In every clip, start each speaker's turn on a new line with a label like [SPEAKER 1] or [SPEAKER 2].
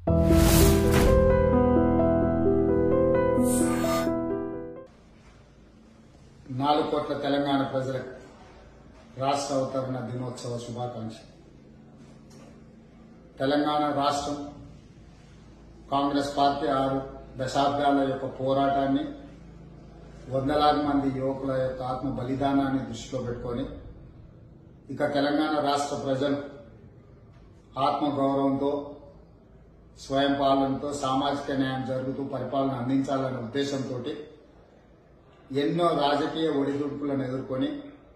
[SPEAKER 1] నాలుగు కోట్ల తెలంగాణ ప్రజలకు రాష్ట్ర అవతరణ దినోత్సవ శుభాకాంక్ష తెలంగాణ రాష్ట్రం కాంగ్రెస్ పార్టీ ఆరు దశాబ్దాల యొక్క పోరాటాన్ని వందలాది మంది యువకుల యొక్క ఆత్మ బలిదానాన్ని దృష్టిలో పెట్టుకొని ఇక తెలంగాణ రాష్ట్ర ప్రజలు ఆత్మగౌరవంతో స్వయం పాలనతో సామాజిక న్యాయం జరుగుతూ పరిపాలన అందించాలనే ఉద్దేశంతో ఎన్నో రాజకీయ ఒడిదుడుకులను ఎదుర్కొని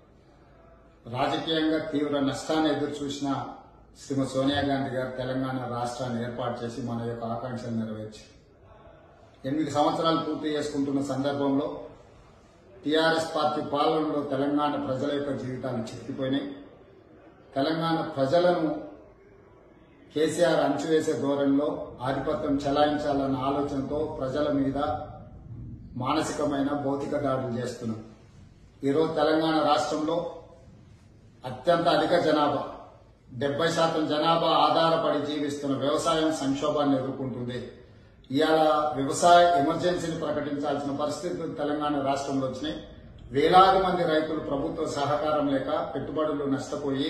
[SPEAKER 1] రాజకీయంగా తీవ్ర నష్టాన్ని ఎదురు చూసిన శ్రీమతి సోనియా గాంధీ గారు తెలంగాణ రాష్ట్రాన్ని ఏర్పాటు చేసి మన యొక్క ఆకాంక్షలు నెరవేర్చి ఎనిమిది సంవత్సరాలు పూర్తి చేసుకుంటున్న సందర్భంలో టీఆర్ఎస్ పార్టీ పాలనలో తెలంగాణ ప్రజల యొక్క జీవితాలు చిక్కిపోయినాయి తెలంగాణ ప్రజలను కేసీఆర్ అంచువేసే ధోరణిలో ఆధిపత్యం చెలాయించాలన్న ఆలోచనతో ప్రజల మీద మానసికమైన భౌతిక దాడులు చేస్తున్నాం ఈరోజు తెలంగాణ రాష్ట్రంలో అత్యంత అధిక జనాభా డెబ్బై శాతం జనాభా ఆధారపడి జీవిస్తున్న వ్యవసాయం సంక్షోభాన్ని ఎదుర్కొంటుంది ఇవాళ వ్యవసాయ ఎమర్జెన్సీని ప్రకటించాల్సిన పరిస్థితులు తెలంగాణ రాష్ట్రంలో వచ్చినాయి వేలాది మంది రైతులు ప్రభుత్వ సహకారం లేక పెట్టుబడులు నష్టపోయి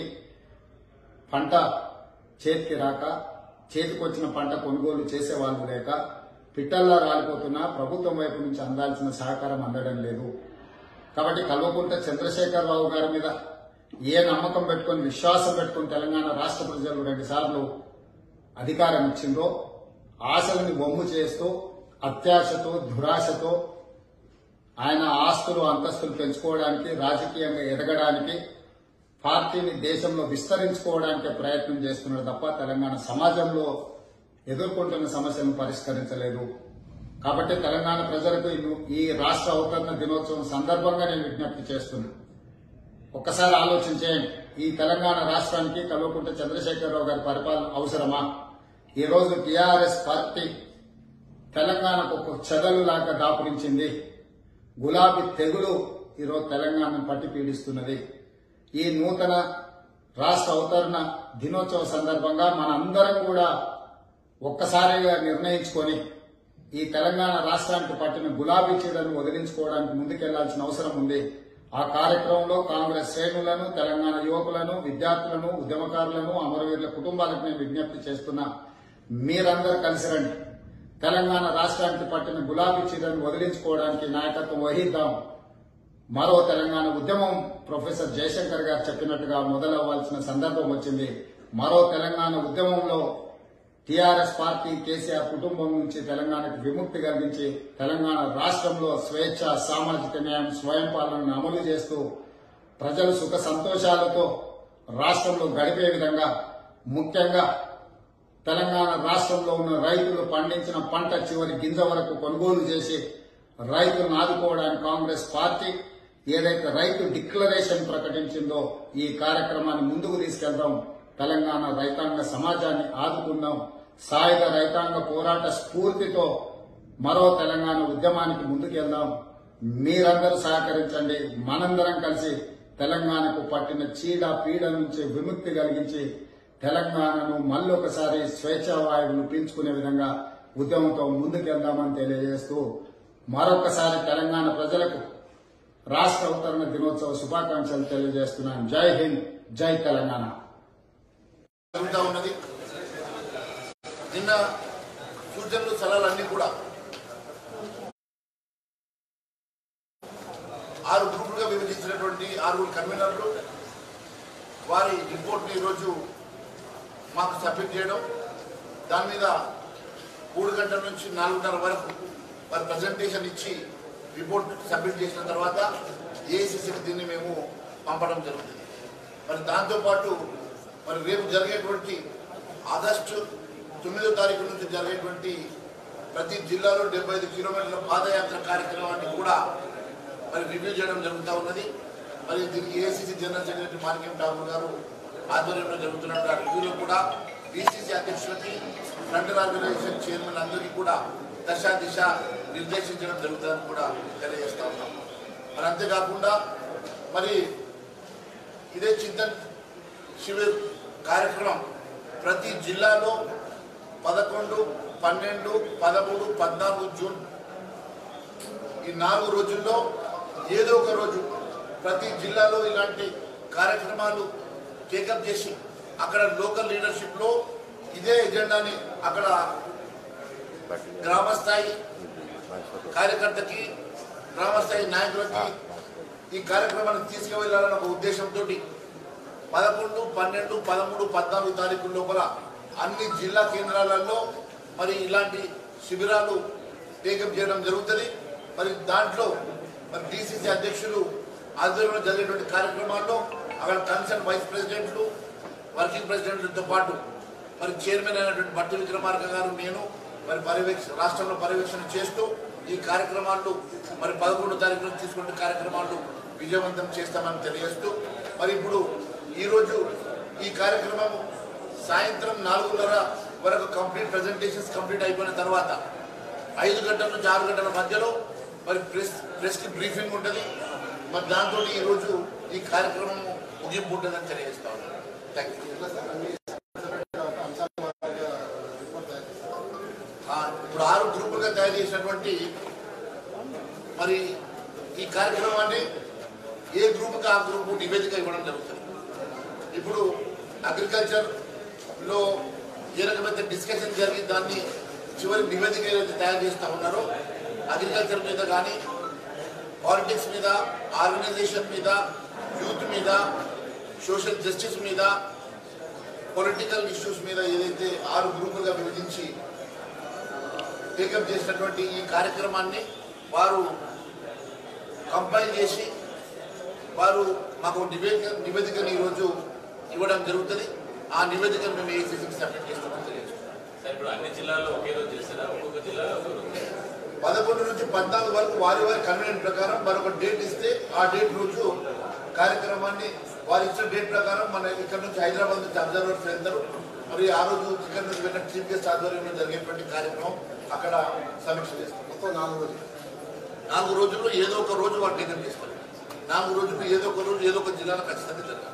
[SPEAKER 1] పంట చేతికి రాక చేతికొచ్చిన పంట కొనుగోలు చేసే వాళ్ళు లేక పిట్టల్లా రాలిపోతున్నా ప్రభుత్వం వైపు నుంచి అందాల్సిన సహకారం అందడం లేదు కాబట్టి కల్వకుంట చంద్రశేఖరరావు గారి మీద ఏ నమ్మకం పెట్టుకొని విశ్వాసం పెట్టుకొని తెలంగాణ రాష్ట్ర ప్రజలు రెండు సార్లు అధికారం ఇచ్చిందో ఆశలని బొమ్ము చేస్తూ అత్యాశతో దురాశతో ఆయన ఆస్తులు అంతస్తులు పెంచుకోవడానికి రాజకీయంగా ఎదగడానికి పార్టీని దేశంలో విస్తరించుకోవడానికి ప్రయత్నం చేస్తున్నాడు తప్ప తెలంగాణ సమాజంలో ఎదుర్కొంటున్న సమస్యలను పరిష్కరించలేదు కాబట్టి తెలంగాణ ప్రజలకు ఈ- ఈ రాష్ట్ర అవతరణ దినోత్సవం సందర్భంగా నేను విజ్ఞప్తి చేస్తున్నాను ఒక్కసారి ఆలోచించేయండి ఈ తెలంగాణ రాష్ట్రానికి కల్వకుంట్ల చంద్రశేఖరరావు గారి పరిపాలన అవసరమా ఈ రోజు టీఆర్ఎస్ పార్టీ తెలంగాణకు ఒక చెదలులాగా దాపురించింది గులాబీ తెగులు ఈరోజు తెలంగాణను పట్టి పీడిస్తున్నది ఈ నూతన రాష్ట్ర అవతరణ దినోత్సవ సందర్భంగా మనందరం కూడా ఒక్కసారిగా నిర్ణయించుకొని ఈ తెలంగాణ రాష్ట్రానికి పట్టిన గులాబీ చీడను వదిలించుకోవడానికి ముందుకెళ్లాల్సిన అవసరం ఉంది ఆ కార్యక్రమంలో కాంగ్రెస్ శ్రేణులను తెలంగాణ యువకులను విద్యార్థులను ఉద్యమకారులను అమరవీరుల కుటుంబాలకు నేను విజ్ఞప్తి చేస్తున్నా మీరందరూ కలిసి రండి తెలంగాణ రాష్ట్రానికి పట్టిన గులాబీ చీరను వదిలించుకోవడానికి నాయకత్వం వహిద్దాం మరో తెలంగాణ ఉద్యమం ప్రొఫెసర్ జయశంకర్ గారు చెప్పినట్టుగా మొదలవ్వాల్సిన సందర్భం వచ్చింది మరో తెలంగాణ ఉద్యమంలో టీఆర్ఎస్ పార్టీ కేసీఆర్ కుటుంబం నుంచి తెలంగాణకు విముక్తి కలిగించి తెలంగాణ రాష్ట్రంలో స్వేచ్ఛ సామాజిక న్యాయం స్వయం పాలనను అమలు చేస్తూ ప్రజలు సుఖ సంతోషాలతో రాష్ట్రంలో గడిపే విధంగా ముఖ్యంగా తెలంగాణ రాష్ట్రంలో ఉన్న రైతులు పండించిన పంట చివరి గింజ వరకు కొనుగోలు చేసి రైతులను ఆదుకోవడానికి కాంగ్రెస్ పార్టీ ఏదైతే రైతు డిక్లరేషన్ ప్రకటించిందో ఈ కార్యక్రమాన్ని ముందుకు తీసుకెళ్దాం తెలంగాణ రైతాంగ సమాజాన్ని ఆదుకుందాం సాయుధ రైతాంగ పోరాట స్ఫూర్తితో మరో తెలంగాణ ఉద్యమానికి ముందుకెళ్దాం మీరందరూ సహకరించండి మనందరం కలిసి తెలంగాణకు పట్టిన చీడ పీడ నుంచి విముక్తి కలిగించి తెలంగాణను మళ్ళొకసారి స్వేచ్ఛా వాయువులు పీల్చుకునే విధంగా ఉద్యమంతో ముందుకెళ్దామని తెలియజేస్తూ మరొకసారి తెలంగాణ ప్రజలకు రాష్ట్ర అవతరణ దినోత్సవ శుభాకాంక్షలు తెలియజేస్తున్నాను జై హింద్ జై తెలంగాణ
[SPEAKER 2] జరుగుతూ ఉన్నది నిన్న సూచనలు సలహాలన్నీ కూడా ఆరు గ్రూపులుగా విభజించినటువంటి ఆరుగురు కన్వీనర్లు వారి రిపోర్ట్ని ఈరోజు మాకు సబ్మిట్ చేయడం దాని మీద మూడు గంటల నుంచి నాలుగున్నర వరకు వారి ప్రజెంటేషన్ ఇచ్చి రిపోర్ట్ సబ్మిట్ చేసిన తర్వాత ఏఐసిసికి దీన్ని మేము పంపడం జరుగుతుంది మరి దాంతోపాటు మరి రేపు జరిగేటువంటి ఆగస్టు తొమ్మిదో తారీఖు నుంచి జరిగేటువంటి ప్రతి జిల్లాలో డెబ్బై ఐదు కిలోమీటర్ల పాదయాత్ర కార్యక్రమాన్ని కూడా మరి రివ్యూ చేయడం జరుగుతూ ఉన్నది మరి దీనికి ఏఐసిసి జనరల్ సెక్రటరీ మార్కెం ఠాకూర్ గారు ఆధ్వర్యంలో జరుగుతున్నటువంటి ఆ రివ్యూలో కూడా బీసీసీ అధ్యక్షులకి ఫ్రంటల్ ఆర్గనైజేషన్ చైర్మన్ అందరికీ కూడా దశ దిశ నిర్దేశించడం జరుగుతుందని కూడా తెలియజేస్తా ఉన్నాం మరి అంతేకాకుండా మరి ఇదే చింతన్ శిబిర్ కార్యక్రమం ప్రతి జిల్లాలో పదకొండు పన్నెండు పదమూడు పద్నాలుగు జూన్ ఈ నాలుగు రోజుల్లో ఏదో ఒక రోజు ప్రతి జిల్లాలో ఇలాంటి కార్యక్రమాలు టేకప్ చేసి అక్కడ లోకల్ లీడర్షిప్లో ఇదే ఎజెండాని అక్కడ గ్రామ స్థాయి కార్యకర్తకి గ్రామ స్థాయి నాయకులకి ఈ కార్యక్రమాన్ని తీసుకువెళ్లాలన్న ఒక ఉద్దేశంతో పదకొండు పన్నెండు పదమూడు పద్నాలుగు తారీఖు లోపల అన్ని జిల్లా కేంద్రాలలో మరి ఇలాంటి శిబిరాలు టేకప్ చేయడం జరుగుతుంది మరి దాంట్లో మరి డిసిసి అధ్యక్షులు ఆధ్వర్యంలో జరిగేటువంటి కార్యక్రమాల్లో అక్కడ కన్సర్న్ వైస్ ప్రెసిడెంట్లు వర్కింగ్ ప్రెసిడెంట్లతో పాటు మరి చైర్మన్ అయినటువంటి భట్టి విక్రమార్క గారు నేను మరి పర్యవేక్ష రాష్ట్రంలో పర్యవేక్షణ చేస్తూ ఈ కార్యక్రమాలు మరి పదకొండు తారీఖు నుంచి తీసుకున్న కార్యక్రమాలు విజయవంతం చేస్తామని తెలియజేస్తూ మరి ఇప్పుడు ఈరోజు ఈ కార్యక్రమం సాయంత్రం నాలుగున్నర వరకు కంప్లీట్ ప్రజెంటేషన్స్ కంప్లీట్ అయిపోయిన తర్వాత ఐదు గంటల నుంచి ఆరు గంటల మధ్యలో మరి ప్రెస్ ప్రెస్కి బ్రీఫింగ్ ఉంటుంది మరి దాంతో ఈరోజు ఈ కార్యక్రమం ముగింపు ఉంటుందని తెలియజేస్తా ఉన్నాను థ్యాంక్ యూ ఆ, ఇప్పుడు ఆరు గ్రూపులుగా తయారు చేసినటువంటి మరి ఈ కార్యక్రమాన్ని ఏ గ్రూపుకి ఆ గ్రూపు నివేదిక ఇవ్వడం జరుగుతుంది ఇప్పుడు అగ్రికల్చర్ లో ఏ రకమైన డిస్కషన్ జరిగి దాన్ని చివరి నివేదిక ఏదైతే తయారు చేస్తా ఉన్నారో అగ్రికల్చర్ మీద కానీ పాలిటిక్స్ మీద ఆర్గనైజేషన్ మీద యూత్ మీద సోషల్ జస్టిస్ మీద పొలిటికల్ ఇష్యూస్ మీద ఏదైతే ఆరు గ్రూపులుగా విభజించి టేకప్ చేసినటువంటి ఈ కార్యక్రమాన్ని వారు కంపైల్ చేసి వారు మాకు నివేదిక నివేదికను ఈరోజు ఇవ్వడం జరుగుతుంది ఆ నివేదికను మేము ఏసీసీకి సబ్మిట్ చేస్తామని తెలియజేస్తున్నాం
[SPEAKER 3] సార్ ఇప్పుడు అన్ని జిల్లాల్లో ఒకే రోజు చేస్తారా ఒక్కొక్క జిల్లాలో ఒక్కొక్క రోజు
[SPEAKER 2] పదకొండు నుంచి పద్నాలుగు వరకు వారి వారి కన్వీనియంట్ ప్రకారం మరొక డేట్ ఇస్తే ఆ డేట్ రోజు కార్యక్రమాన్ని వారు ఇచ్చిన డేట్ ప్రకారం మన ఇక్కడ నుంచి హైదరాబాద్ నుంచి అబ్జర్వర్స్ వెళ్తారు మరి ఆ రోజు ఇక్కడ నుంచి వెళ్ళిన చీఫ్ గెస్ట్ ఆధ్వర్యంలో జరిగేటువంటి కార్యక్రమం అక్కడ సమీక్ష చేస్తాం మొత్తం నాలుగు రోజులు నాలుగు రోజుల్లో ఏదో ఒక రోజు వారు టేకప్ చేస్తారు నాలుగు రోజులు ఏదో ఒక రోజు ఏదో ఒక జిల్లాలో ఖచ్చితంగా జరగాలి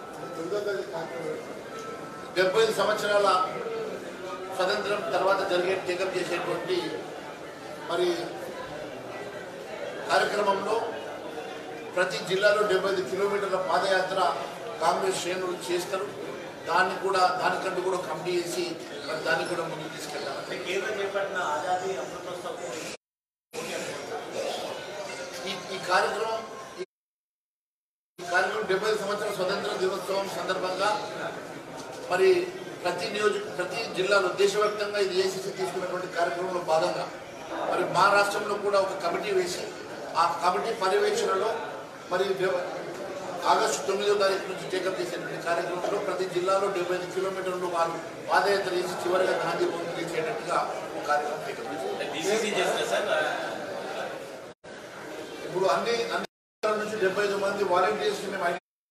[SPEAKER 2] డెబ్బై ఐదు సంవత్సరాల స్వతంత్రం తర్వాత జరిగే టేకప్ చేసేటువంటి మరి కార్యక్రమంలో ప్రతి జిల్లాలో డెబ్బై ఐదు కిలోమీటర్ల పాదయాత్ర కాంగ్రెస్ శ్రేణులు చేస్తారు దాన్ని కూడా దానికంటూ కూడా కమిటీ చేసి మరి దాన్ని కూడా ముందుకు తీసుకెళ్తారు
[SPEAKER 4] అంటే కేంద్రం చేపట్టిన ఆజాదీ అమృతోత్సవం
[SPEAKER 2] ఈ ఈ కార్యక్రమం ఈ- ఈ కార్యక్రమం డెబ్బై ఐదు సంవత్సరాల స్వతంత్ర దినోత్సవం సందర్భంగా మరి ప్రతి నియోజక ప్రతి జిల్లాలో దేశవ్యాప్తంగా ఇది ఏసీసీ తీసుకున్నటువంటి కార్యక్రమంలో భాగంగా మరి మా రాష్ట్రంలో కూడా ఒక కమిటీ వేసి ఆ కమిటీ పర్యవేక్షణలో మరి డె- ఆగస్టు తొమ్మిదో తారీఖు నుంచి టేకప్ చేసేటువంటి కార్యక్రమంలో ప్రతి జిల్లాలో డెబ్బై ఐదు కిలోమీటర్లు వాళ్ళు పాదయాత్ర చేసి చివరిగా గాంధీ భవన్ చేసేటట్టుగా ఒక కార్యక్రమం టేకప్ చేశారు
[SPEAKER 3] అంటే డీసీసీ చేస్తారు సార్
[SPEAKER 2] ఇప్పుడు అన్ని అన్ని జిల్లాల నుంచి డెబ్బై ఐదు మంది వాలంటీర్స్ మేము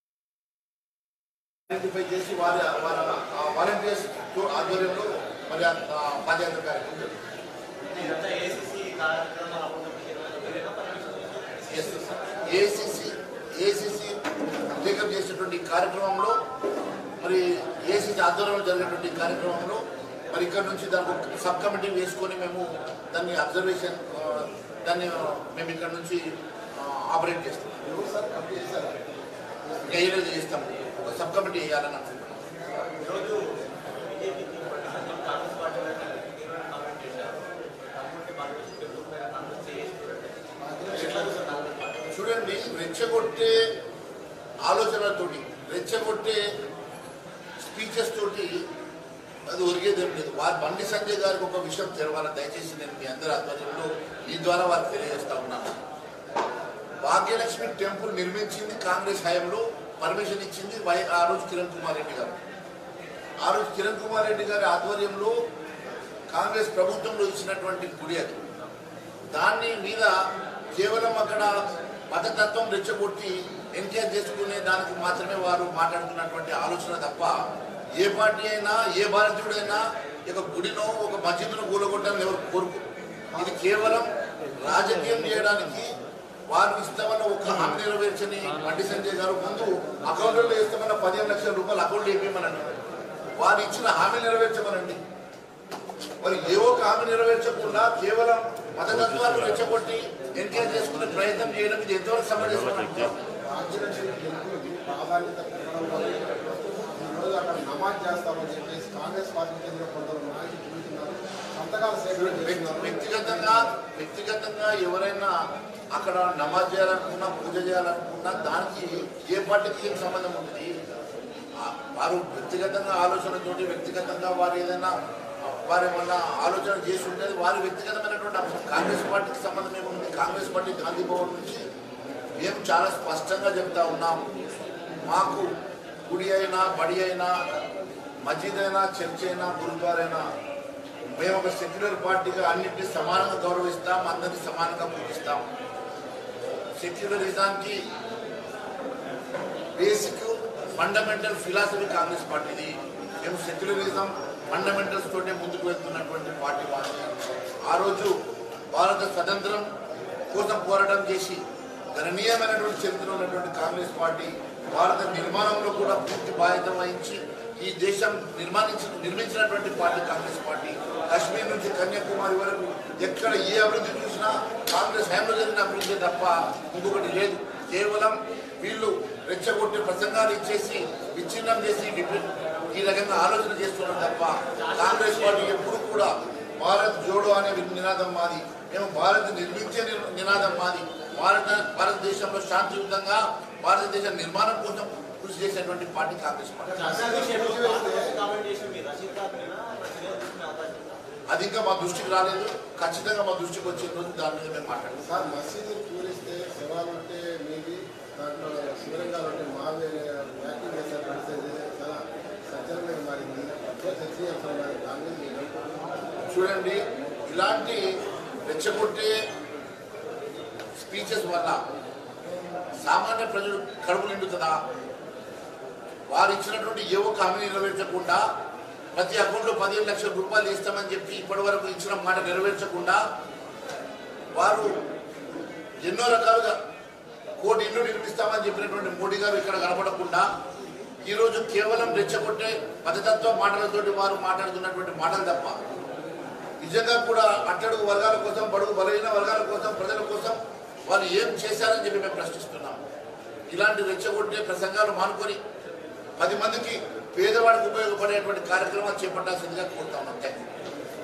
[SPEAKER 2] ఐడెంటిఫై చేసి వారి వారి ఆ వాలంటీర్స్ ఆధ్వర్యంలో మరి ఆ ఆ పాదయాత్ర కార్యక్రమం జరుగుతుంది.
[SPEAKER 4] ఇదంతా ఏసీసీ కార్యక్రమాలు అప్పుడు
[SPEAKER 2] ఏసీసీ ఏసీసీ టేకప్ చేసేటువంటి ఈ కార్యక్రమంలో మరి ఏసీసీ ఆధ్వర్యంలో జరిగేటువంటి ఈ కార్యక్రమంలో మరి ఇక్కడ నుంచి దానికి ఒక సబ్ కమిటీ వేసుకొని మేము దాన్ని అబ్జర్వేషన్ ఆ, దాన్ని ఆ, మేము ఇక్కడ నుంచి ఆ, ఆపరేట్ చేస్తాం ఇంకా ఏ రోజు చేస్తాం ఒక సబ్ కమిటీ వేయాలని అనుకుంటున్నాం
[SPEAKER 4] ఈరోజు బీజేపీకి పట్టిన కాంగ్రెస్ పార్టీ తీవ్ర కామెంట్ చేశారు కాకపోతే వాళ్ళు తెలుగు మీద కాంగ్రెస్ చేసి ఎట్లా చూస్తారు కాంగ్రెస్ పార్టీ
[SPEAKER 2] చూడండి రెచ్చగొట్టే ఆలోచనలతోటి రెచ్చగొట్టే స్పీచెస్ తోటి అది ఒరిగేది ఏం లేదు వారు బండి సంజయ్ గారికి ఒక విషయం తెలవాలి దయచేసి నేను మీ అందరి ఆధ్వర్యంలో ఈ ద్వారా వారికి తెలియజేస్తా ఉన్నాను భాగ్యలక్ష్మి టెంపుల్ నిర్మించింది కాంగ్రెస్ హయాంలో పర్మిషన్ ఇచ్చింది వై ఆ రోజు కిరణ్ కుమార్ రెడ్డి గారు ఆ రోజు కిరణ్ కుమార్ రెడ్డి గారి ఆధ్వర్యంలో కాంగ్రెస్ ప్రభుత్వంలో ఇచ్చినటువంటి గుడి అది దాన్ని మీద కేవలం అక్కడ మతతత్వం రెచ్చగొట్టి ఎంకరేజ్ చేసుకునే దానికి మాత్రమే వారు మాట్లాడుతున్నటువంటి ఆలోచన తప్ప ఏ పార్టీ అయినా ఏ భారతీయుడైనా ఒక గుడినో ఒక మస్జిద్ను కూలగొట్టాలని ఎవరు కోరుకు ఇది కేవలం రాజకీయం చేయడానికి వారు ఇస్తామన్న ఒక హామీ నెరవేర్చని బండి సంజయ్ గారు ముందు అకౌంట్లో ఇస్తామన్న పదిహేను లక్షల రూపాయలు అకౌంట్ వేయమనండి వారు ఇచ్చిన హామీ నెరవేర్చమనండి మరి ఏ ఒక్క హామీ నెరవేర్చకుండా కేవలం మతతత్వాన్ని రెచ్చగొట్టి ఎంకరేజ్ చేసుకునే ప్రయత్నం చేయడం ఇది ఎంతవరకు సమంజసం
[SPEAKER 5] రాజ్యాంగ గెలుపుకి ప్రాధాన్యత పెరగడం వల్ల ఈరోజు అక్కడ నమాజ్ చేస్తామని చెప్పేసి కాంగ్రెస్ పార్టీకి చెందిన కొందరు నాయకులు తిరుగుతున్నారు సంతకాలు సేకరణ
[SPEAKER 2] వ్యక్తి-
[SPEAKER 5] చేస్తున్నారు
[SPEAKER 2] వ్యక్తిగతంగా వ్యక్తిగతంగా ఎవరైనా అక్కడ నమాజ్ చేయాలనుకున్నా పూజ చేయాలనుకున్నా దానికి ఏ పార్టీకి ఏం సంబంధం ఉంటుంది ఆ- వారు వ్యక్తిగతంగా ఆలోచనతోటి వ్యక్తిగతంగా వారు ఏదైనా వారు ఏమన్నా ఆలోచన చేసి ఉండేది వారి వ్యక్తిగతమైనటువంటి అంశం కాంగ్రెస్ పార్టీకి సంబంధం ఏముంది కాంగ్రెస్ పార్టీ గాంధీ భవన్ నుంచి మేము చాలా స్పష్టంగా చెప్తా ఉన్నాం మాకు గుడి అయినా బడి అయినా మసీద్ అయినా చర్చ్ అయినా గురుద్వార అయినా మేము ఒక సెక్యులర్ పార్టీగా అన్నింటినీ సమానంగా గౌరవిస్తాం అందరినీ సమానంగా పూజిస్తాం సెక్యులరిజానికి బేసిక్ ఫండమెంటల్ ఫిలాసఫీ కాంగ్రెస్ పార్టీది మేము సెక్యులరిజం ఫండమెంటల్స్ తోటే ముందుకు వెళ్తున్నటువంటి పార్టీ మాది ఆ రోజు భారత స్వతంత్రం కోసం పోరాటం చేసి గణనీయమైనటువంటి చరిత్ర ఉన్నటువంటి కాంగ్రెస్ పార్టీ భారత నిర్మాణంలో కూడా పూర్తి బాధ్యత వహించి ఈ దేశం నిర్మాణించి నిర్మించినటువంటి పార్టీ కాంగ్రెస్ పార్టీ కాశ్మీర్ నుంచి కన్యాకుమారి వరకు ఎక్కడ ఏ అభివృద్ధి చూసినా కాంగ్రెస్ హయాంలో జరిగిన అభివృద్ధి తప్ప ఇంకొకటి లేదు కేవలం వీళ్ళు రెచ్చగొట్టి ప్రసంగాలు ఇచ్చేసి విచ్ఛిన్నం చేసి విభి- ఈ రకంగా ఆలోచన చేస్తున్నారు తప్ప కాంగ్రెస్ పార్టీ ఎప్పుడు కూడా భారత్ జోడో అనే నినాదం మాది మేము భారత్ నిర్మించే ని- నినాదం మాది భారత భారతదేశంలో శాంతియుతంగా భారతదేశ నిర్మాణం కోసం కృషి చేసేటువంటి పార్టీ కాంగ్రెస్ పార్టీ
[SPEAKER 4] కామెంట్ చేసిన మీరు రషీద్ ఖాన్ మీద చర్యలు తీసుకునే అవకాశం ఉందా?
[SPEAKER 2] అది ఇంకా మా దృష్టికి రాలేదు ఖచ్చితంగా మా దృష్టికి వచ్చిన రోజు దాని మీద మేము మాట్లాడతాం
[SPEAKER 5] సార్ మసీదు పూరిస్తే శవాలు ఉంటే మీది దాంట్లో శివలింగాలు ఉంటే మావి వ్యాఖ్యలు చేశారు పెడితే ఇది చాలా సజ్జనంగా మారింది ఎంతో చర్చనీయాంశం మారింది దాని మీద మీరు ఏమనుకుంటున్నారు?
[SPEAKER 2] చూడండి ఇలాంటి రెచ్చగొట్టే స్పీచెస్ వల్ల సామాన్య ప్రజలు కడుపు నిండుతుందా వారు ఇచ్చినటువంటి ఏ ఒక్క హామీ నెరవేర్చకుండా ప్రతి అకౌంట్లో పదిహేను లక్షల రూపాయలు ఇస్తామని చెప్పి ఇప్పటి వరకు ఇచ్చిన మాట నెరవేర్చకుండా వారు ఎన్నో రకాలుగా కోటి ఇల్లు నిర్మిస్తామని చెప్పినటువంటి మోడీ గారు ఇక్కడ కనపడకుండా ఈరోజు కేవలం రెచ్చగొట్టే పదతత్వ మాటలతోటి వారు మాట్లాడుతున్నటువంటి మాటలు తప్ప నిజంగా కూడా అట్టడుగు వర్గాల కోసం బడుగు బలహీన వర్గాల కోసం ప్రజల కోసం వాళ్ళు ఏం చేశారని చెప్పి మేము ప్రశ్నిస్తున్నాం ఇలాంటి రెచ్చగొట్టే ప్రసంగాలు మానుకొని పది మందికి పేదవాడికి ఉపయోగపడేటువంటి కార్యక్రమాలు చేపట్టాల్సిందిగా కోరుతా ఉన్నాం థ్యాంక్ యూ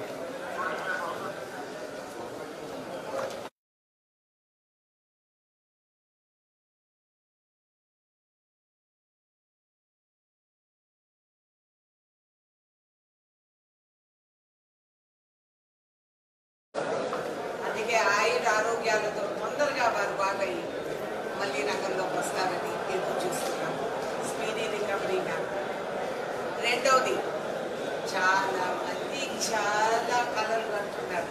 [SPEAKER 6] అందుకే ఆయుర ఆరోగ్యాలతో తొందరగా వారు బాగయి మళ్ళీ రంగంలోకి వస్తారని ఎదురు చూస్తున్నాం స్పీడీ రికవరీ మ్యామ్ రెండవది చాలా మంది చాలా కలలు కంటున్నారు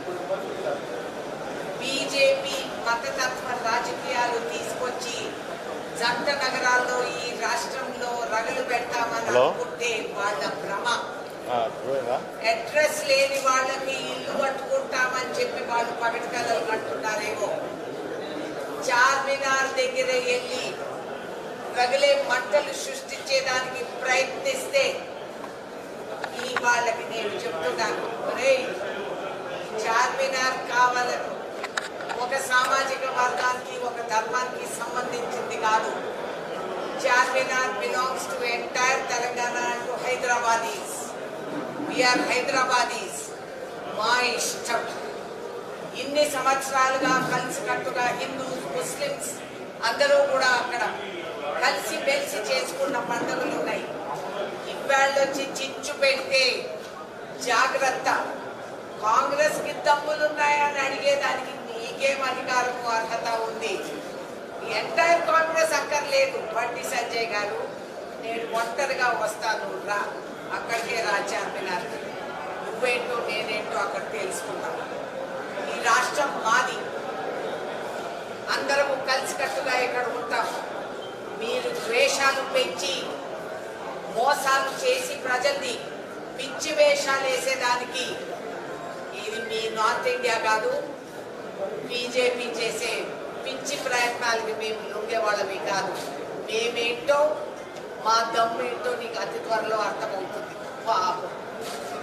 [SPEAKER 6] బీజేపీ మతతత్వ రాజకీయాలు తీసుకొచ్చి జంట నగరాల్లో ఈ రాష్ట్రంలో రగలు పెడతామని అనుకుంటే వాళ్ళ భ్రమ అడ్రస్ లేని వాళ్ళకి ఇల్లు కట్టుకుంటామని చెప్పి వాళ్ళు పగటి కలలు కట్టున్నారేమో చార్మినార్ దగ్గర వెళ్ళి రగిలే మంటలు సృష్టించేదానికి ప్రయత్నిస్తే ఈ వాళ్ళకి నేను చెప్తున్నాను రే చార్మినార్ కావాలని ఒక సామాజిక వర్గానికి ఒక ధర్మానికి సంబంధించింది కాదు Charminar belongs to entire Telangana and to Hyderabadis we are Hyderabadis మా ఇష్టం ఇన్ని సంవత్సరాలుగా కలిసికట్టుగా హిందూస్ ముస్లిమ్స్ అందరూ కూడా అక్కడ కలిసి మెలిసి చేసుకున్న పండుగలు ఉన్నాయి ఇవాళ వచ్చి చిచ్చు పెడితే జాగ్రత్త కాంగ్రెస్ కి దమ్ములున్నాయని అడిగేదానికి నీకేం అధికారము అర్హత ఉంది ఎంటైర్ కాంగ్రెస్ అక్కర్లేదు బండి సంజయ్ గారు నేను ఒంటరిగా వస్తాను రా అక్కడికే రా చార్మినార్ నువ్వేంటో నేనేంటో అక్కడ తెలుసుకున్నాను ఈ రాష్ట్రం మాది అందరము కలిసికట్టుగా ఇక్కడ ఉంటాం మీరు ద్వేషాలు పెంచి మోసాలు చేసి ప్రజల్ని పిచ్చి వేషాలు వేసేదానికి ఇది మీ నార్త్ ఇండియా కాదు బీజేపీ చేసే పిచ్చి ప్రయత్నాలకి మేము లొంగేవాళ్ళమి కాదు మేమేంటో మా దమ్ము ఏంటో నీకు అతి త్వరలో అర్థమవుతుంది పాపం మీ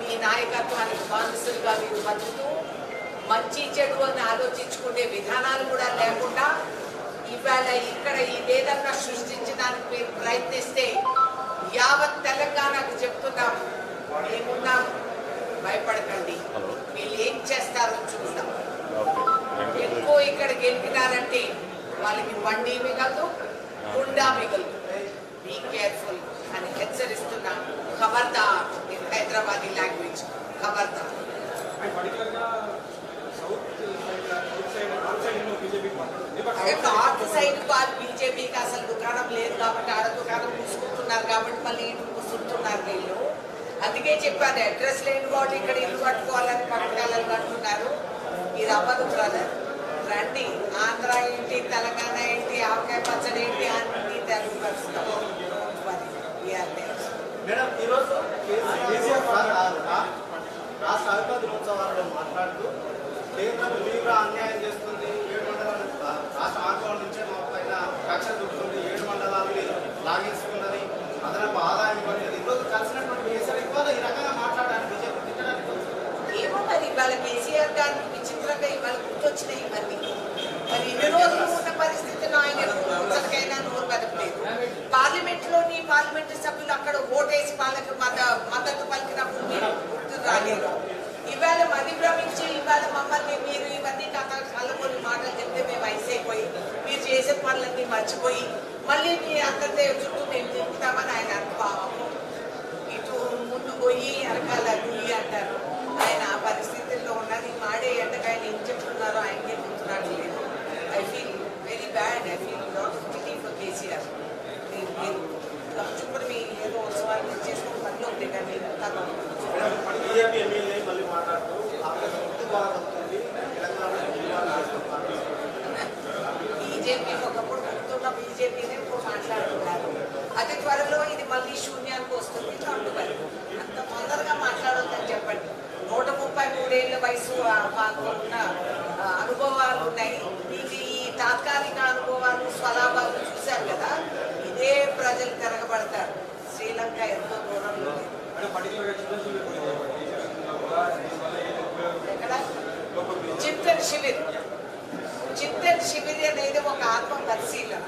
[SPEAKER 6] ఈ నాయకత్వానికి బానిసలుగా మీరు బతుకుతూ మంచి చెడు అని ఆలోచించుకునే విధానాలు కూడా లేకుండా ఇవాళ ఇక్కడ ఇదేదన్నా సృష్టించడానికి మీరు ప్రయత్నిస్తే యావత్ తెలంగాణకు చెప్తున్నాం మేమున్నాం భయపడకండి వీళ్ళు ఏం చేస్తారో చూద్దాం ఎక్కువ ఇక్కడ గెలిపినారంటే వాళ్ళకి బండి మిగలదు గుండా మిగలదు బీ కేర్ఫుల్ అని హెచ్చరిస్తున్నా ఖబర్దార్ ఇన్ హైదరాబాదీ లాంగ్వేజ్ ఖబర్దార్ అదే నార్త్ సైడ్ వాళ్ళు బీజేపీకి అసలు దుకాణం లేదు కాబట్టి ఆడ దుకాణం మూసుకుంటున్నారు కాబట్టి మళ్ళీ ఇటు కూర్చుంటున్నారు వీళ్ళు అందుకే చెప్పాను అడ్రస్ లేని వాళ్ళు ఇక్కడ ఇల్లు కట్టుకోవాలని పట్టుకోవాలని అంటున్నారు ఇది అవ్వదు బ్రదర్ రండి ఆంధ్ర ఏంటి తెలంగాణ ఏంటి ఆవకాయ పచ్చడి ఏంటి అన్ని తెలుగు కలుస్తాం
[SPEAKER 4] మేడం ఈరోజు కేసీఆర్ సార్ ఆ రా- రాష్ట్ర అధికార దినోత్సవాలలో మాట్లాడుతూ కేంద్రం తీవ్ర అన్యాయం చేస్తుంది ఏడు మండలాలు ఆ, రాష్ట్ర ఆందోళన నుంచే మా పైన కక్ష చూపుతుంది ఏడు మండలాలు లాగేసుకున్నది అదనపు ఆదాయం ఇవ్వలేదు ఈరోజు కలిసినటువంటి కేసీఆర్ ఎక్కువ ఈ రకంగా మాట్లాడడానికి బీజేపీ తిట్టడానికి వస్తుంది.
[SPEAKER 6] ఏమో మరి ఇవాళ కేసీఆర్ గారికి విచిత్రంగా ఇవాళ గుర్తొచ్చినాయి ఇవన్నీ మరి ఇన్ని రోజులు ఉన్న పరిస్థితిలో ఆయన ముచ్చటకైనా నోరు కదపలేదు పార్లమెంట్ లోని పార్లమెంట్ సభ్యులు అక్కడ ఓటేసి వాళ్ళకి మద మద్దతు పలికినప్పుడు మీరు గుర్తు రాలేదు ఇవాళ మది భ్రమించి ఇవాళ మమ్మల్ని మీరు ఇవన్నీ కథ కళ్ళకొని మాటలు చెప్తే మేము అయిపోయి మీరు చేసే పనులన్నీ మర్చిపోయి మళ్ళీ మీ అందరి చుట్టూ మేము తిప్పుతామని ఆయన అనుభవం ఇటు ముందు పోయి వెనకాల గుయ్యి అంటారు ఆయన ఆ పరిస్థితుల్లో ఉన్నది మాడే ఎండకు ఆయన ఏం చెప్తున్నారో ఆయనకే గుర్తురాడు లేదు I feel very bad I feel not pity for KCR మీరు మీరు తప్పుచుకుని మీ ఏదో ఉత్సవాలు చేసుకుని పనిలో ఉంది కానీ తను
[SPEAKER 4] బీజేపీ ఎమ్మెల్యే మళ్ళీ మాట్లాడుతూ కాంగ్రెస్ ముందు బాగా వస్తుంది తెలంగాణ
[SPEAKER 6] బీజేపీ ఒకప్పుడు ముందున్న బీజేపీనే ఇప్పుడు మాట్లాడుతున్నారు అతి త్వరలో ఇది మళ్ళీ శూన్యానికి వస్తుంది అంటున్నారు అంత తొందరగా మాట్లాడొద్దని చెప్పండి నూట ముప్పై మూడేళ్ల వయసు ఆ, మాకు ఉన్న ఆ, అనుభవాలు ఉన్నాయి మీకు ఈ తాత్కాలిక అనుభవాలు స్వలాభాలు చూశారు కదా ఇదే ప్రజలు తిరగబడతారు శ్రీలంక ఎంతో దూరంలో లేదు. ఎక్కడ చింతన్ శిబిర్ చింతన్ శిబిర్ అనేది ఒక ఆత్మ పరిశీలన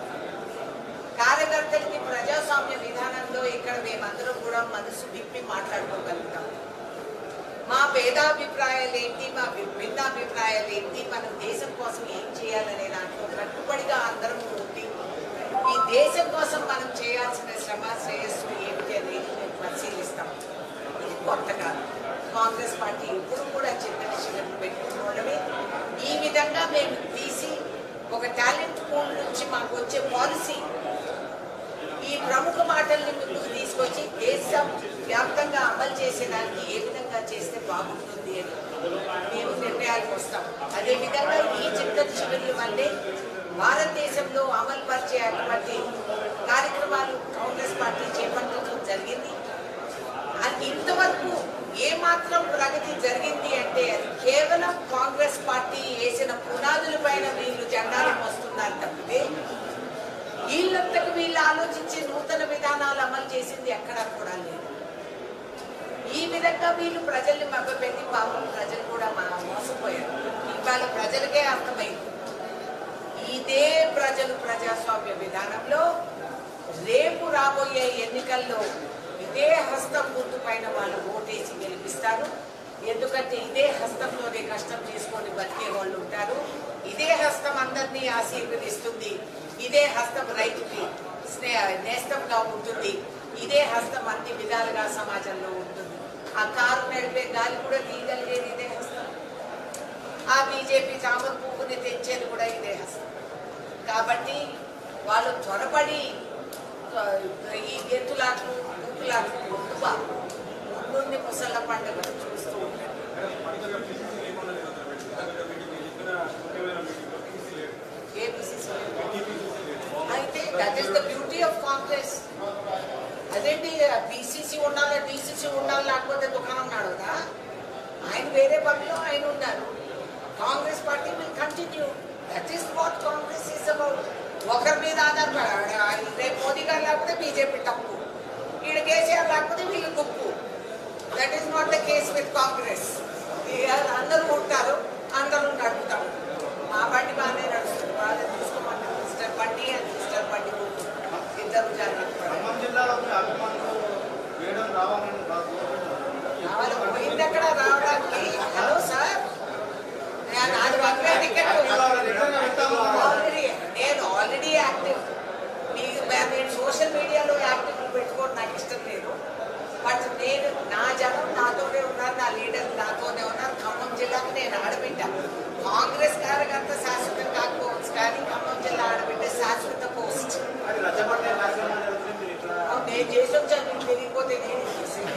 [SPEAKER 6] కార్యకర్తలకి ప్రజాస్వామ్య విధానంలో ఇక్కడ మేమందరం కూడా మనసు విప్పి మాట్లాడుకోగలుగుతాం మా భేదాభిప్రాయాలు ఏంటి మా వి- భిన్నాభిప్రాయాలు ఏంటి మనం దేశం కోసం ఏం చేయాలనే దాంట్లో కట్టుబడిగా అందరం ఉండి ఈ దేశం కోసం మనం చేయాల్సిన శ్రమ శ్రేయస్సు ఏమిటి అనేది మేము పరిశీలిస్తాం ఇది కొత్త కాదు కాంగ్రెస్ పార్టీ ఎప్పుడు కూడా చింతన శిబిరం పెట్టుకోవడమే ఈ విధంగా మేము తీసి ఒక టాలెంట్ పూల్ నుంచి మాకు వచ్చే పాలసీ ఈ ప్రముఖ మాటల్ని ముందుకు తీసుకొచ్చి దేశం వ్యాప్తంగా అమలు చేసేదానికి ఏ విధంగా చేస్తే బాగుంటుంది అని మేము నిర్ణయాలకు వస్తాం అదేవిధంగా ఈ చిత్తత శిబిర్ల వల్లే భారతదేశంలో అమలు పరిచే అటువంటి కార్యక్రమాలు కాంగ్రెస్ పార్టీ చేపట్టడం జరిగింది అది ఇంతవరకు ఏ మాత్రం ప్రగతి జరిగింది అంటే అది కేవలం కాంగ్రెస్ పార్టీ వేసిన పునాదుల పైన వీళ్ళు జెండాలు మోస్తున్నారు తప్పితే వీళ్ళంతకు వీళ్ళు ఆలోచించి నూతన విధానాలు అమలు చేసింది ఎక్కడా కూడా లేదు ఈ విధంగా వీళ్ళు ప్రజల్ని మభ్యపెట్టి పాపం ప్రజలు కూడా మా- మోసపోయారు ఇవాళ ప్రజలకే అర్థమైంది ఇదే ప్రజలు ప్రజాస్వామ్య విధానంలో రేపు రాబోయే ఎన్నికల్లో ఇదే హస్తం గుర్తు పైన వాళ్ళు ఓటేసి గెలిపిస్తారు ఎందుకంటే ఇదే హస్తంలోనే కష్టం చేసుకొని బతికే వాళ్ళు ఉంటారు ఇదే హస్తం అందరినీ ఆశీర్వదిస్తుంది ఇదే హస్తం రైతుకి స్నే- నేస్తంగా ఉంటుంది ఇదే హస్తం అన్ని విధాలుగా సమాజంలో ఉంటుంది ఆ కారు నడిపే గాలి కూడా తీయగలిగేది ఇదే హస్తం ఆ బీజేపీ చామర పువ్వుని తెచ్చేది కూడా ఇదే హస్తం కాబట్టి వాళ్ళు త్వరపడి ఆ, ఈ గెంతులాట్లు ఊపులాట్లు గొప్ప ముందుండి ముసళ్ళ పండుగ చూస్తూ ఉంటారు ఏబిసిసి అయితే that is the beauty of Congress అదేంటి బీసీసీ ఉండాలా డీసీసీ ఉండాలి లేకపోతే దుకాణం నడవదా ఆయన వేరే పనిలో ఆయన ఉన్నారు Congress party will continue that is what Congress is about ఒకరి మీద ఆధారపడ రేపు మోదీ గారు లేకపోతే బీజేపీ తప్పు ఈడ కేసీఆర్ లేకపోతే వీళ్ళు గుప్పు that is not the case with Congress అందరూ ఉంటారు అందరూ నడుపుతారు మా బండి బాగానే నడుస్తుంది బాగా తీసుకోమంటే mister Bandi and mister Bandi ఇద్దరు జాగ్రత్త పడాలి.
[SPEAKER 4] ఖమ్మం జిల్లాలో మీ అభిమానులు వేయడం రావాలని బాగా
[SPEAKER 6] వాళ్ళు పోయింది ఎక్కడ రావడానికి హలో సార్ నేను నాది ఒకే టికెట్ ఆల్రెడీ నేను ఆల్రెడీ యాక్టివ్ మీకు నేను సోషల్ మీడియాలో యాక్టివ్ పెట్టుకోవడం నాకు ఇష్టం లేదు బట్ నేను నా జనం నాతోనే ఉన్నారు నా లీడర్ నాతోనే ఉన్నారు ఖమ్మం జిల్లాకి నేను ఆడబిడ్డ కాంగ్రెస్ కార్యకర్త శాశ్వతం కాకపోవచ్చు కానీ ఖమ్మం జిల్లా ఆడబిడ్డ శాశ్వత పోస్ట్
[SPEAKER 4] అది రచ్చబండ కార్యక్రమం జరుగుతుంది మీరు ఇట్లా
[SPEAKER 6] అవును, నేను చేసి వచ్చాను మీకు తెలియకపోతే నేను చేసేది.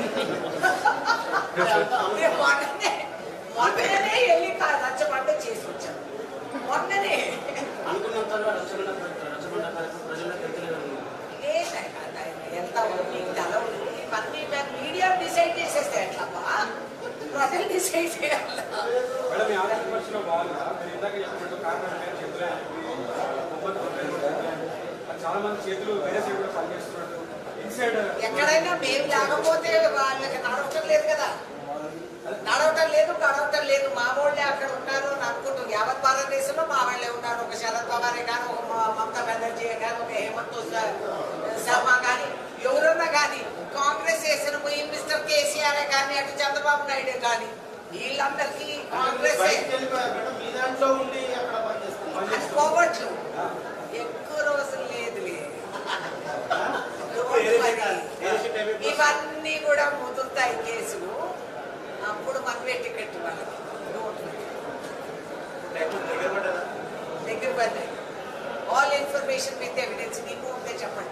[SPEAKER 6] నేను మొన్ననే మొన్ననే వెళ్ళి కా- రచ్చబండ చేసి వచ్చాను మొన్ననే
[SPEAKER 4] అనుకున్నంతగా రచ్చబండ రచ్చబండ కార్యక్రమం ప్రజలకు తెలియదు
[SPEAKER 6] లేదండి, అది ఎంత ఉంది, తల ఉంది. ఇవన్నీ మేము మీడియా డిసైడ్ చేసేస్తే ఎట్లమ్మా ప్రజలు డిసైడ్ చేయాలి
[SPEAKER 7] మేడం ఈ ఆర్థిక పరిస్థితిలో బాగుందా మీరు ఇందాక చెప్పినట్టు కారణం పేరు చెప్తున్నా చాలా మంది చేతులు వేరే సైడ్ కూడా పనిచేస్తున్నట్టు ఇన్సైడ్
[SPEAKER 6] ఎక్కడైనా మేము లేకపోతే వాళ్ళకి నడవటం లేదు కదా నడవటం లేదు గడవటం లేదు మా వాళ్ళే అక్కడ ఉన్నారు అని అనుకుంటాం యావత్ భారతదేశంలో మా వాళ్ళే ఉన్నారు ఒక శరద్ పవారే కానీ ఒక మ- మమతా బెనర్జీ కానీ ఒక హేమంత్ స- శర్మ కానీ ఎవరన్నా కానీ కాంగ్రెస్ వేసిన పోయి మిస్టర్ కేసీఆర్ కానీ అటు చంద్రబాబు నాయుడు కానీ వీళ్ళందరికీ కాంగ్రెస్
[SPEAKER 4] బయటికి వెళ్ళిపోయారు మేడం మీ దాంట్లో ఉండి అక్కడ పనిచేస్తున్నారు
[SPEAKER 6] అది పోవట్లు ఎక్కువ రోజులు లేదు ఇవన్నీ కూడా ముదురుతాయి కేసులు అప్పుడు మనమే టికెట్ వాళ్ళకి
[SPEAKER 4] దగ్గర పడ్డదా
[SPEAKER 6] దగ్గర పడ్డాయి ఆల్ ఇన్ఫర్మేషన్ విత్ ఎవిడెన్స్ మీకు ఉంటే చెప్పండి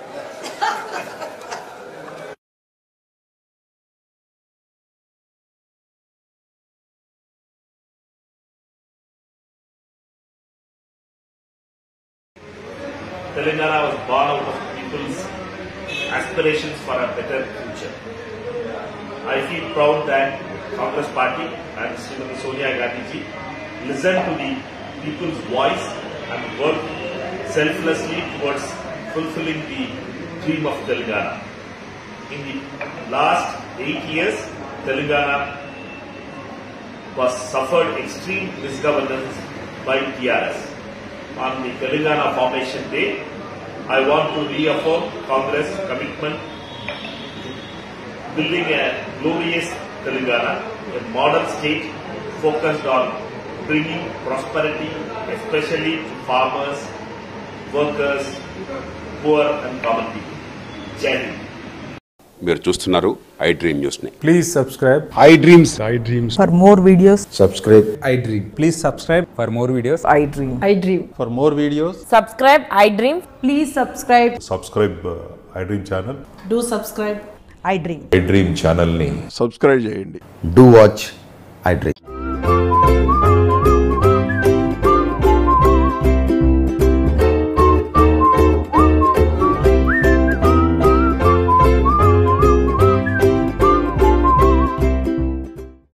[SPEAKER 8] Telangana was born out of people's aspirations for a better future. I feel proud that Congress Party and Srimati Sonia Gandhi ji listened to the people's voice and worked selflessly towards fulfilling the dream of Telangana. In the last eight years, Telangana was suffered extreme misgovernance by TRS. On the Telangana Formation Day, I want to reaffirm Congress commitment to building a glorious Telangana, a modern state focused on bringing prosperity, especially to farmers, workers, poor and common people. Jai Hind.
[SPEAKER 9] మీరు చూస్తున్నారు I dream న్యూస్ని
[SPEAKER 10] Please subscribe
[SPEAKER 9] I dreams
[SPEAKER 10] I Dreams.
[SPEAKER 11] For more videos,
[SPEAKER 10] Subscribe I Dream. Please subscribe for more videos.
[SPEAKER 11] I dream. I dream.
[SPEAKER 10] For more videos,
[SPEAKER 11] Subscribe, I dream. Please subscribe.
[SPEAKER 12] Subscribe I dream channel
[SPEAKER 11] Do subscribe. I dream.
[SPEAKER 12] I dream ఛానల్ని
[SPEAKER 5] subscribe చేయండి
[SPEAKER 10] do watch I Dream.